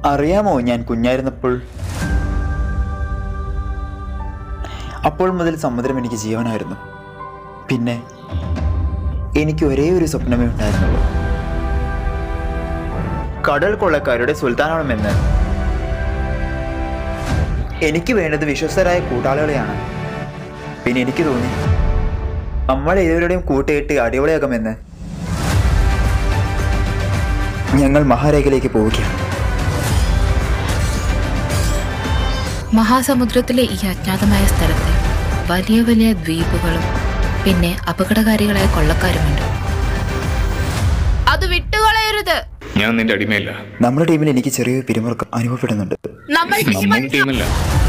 അറിയാമോ ഞാൻ കുഞ്ഞായിരുന്നപ്പോൾ അപ്പോൾ മുതൽ സമുദ്രം എനിക്ക് ജീവനായിരുന്നു പിന്നെ എനിക്ക് ഒരേ ഒരു സ്വപ്നമേ ഉണ്ടായിരുന്നുള്ളൂ കടൽ കൊള്ളക്കാരുടെ സുൽത്താനാണെന്ന് എനിക്ക് വേണ്ടത് വിശ്വസ്തരായ കൂട്ടാളികളെയാണ് പിന്നെ എനിക്ക് തോന്നി നമ്മൾ ഏവരുടെയും കൂട്ടുകെട്ട് അടിപൊളിയാക്കുമെന്ന് ഞങ്ങൾ മഹാരേഖയിലേക്ക് പോവുകയാണ് മഹാസമുദ്രത്തിലെ ഈ അജ്ഞാതമായ സ്ഥലത്ത് വലിയ വലിയ ദ്വീപുകളും പിന്നെ അപകടകാരികളായ കൊള്ളക്കാരുമുണ്ട് അത് വിട്ടുകളയരുത് ഞാൻ നിന്റെ അടിമയല്ല നമ്മുടെ ടീമിൽ എനിക്ക് ചെറിയൊരു പിരിമുറുക്കം അനുഭവപ്പെടുന്നുണ്ട് നമ്മൾ നമ്മൾ ടീമല്ല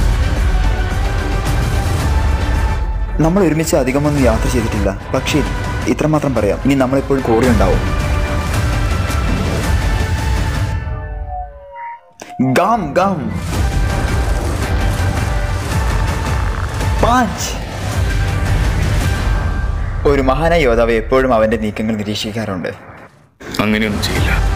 നമ്മൾ ഒരുമിച്ച് അധികമൊന്നും യാത്ര ചെയ്തിട്ടില്ല പക്ഷേ ഇത്രമാത്രം പറയാം ഇനി നമ്മളെപ്പോഴും കൂടെ ഉണ്ടാവും ഗാം ഗാം പാഞ്ച് ഒരു മഹാനായ യോദ്ധാവ് എപ്പോഴും അവന്റെ നീക്കങ്ങൾ നിരീക്ഷിക്കാറുണ്ട് അങ്ങനെയൊന്നും ചെയ്യില്ല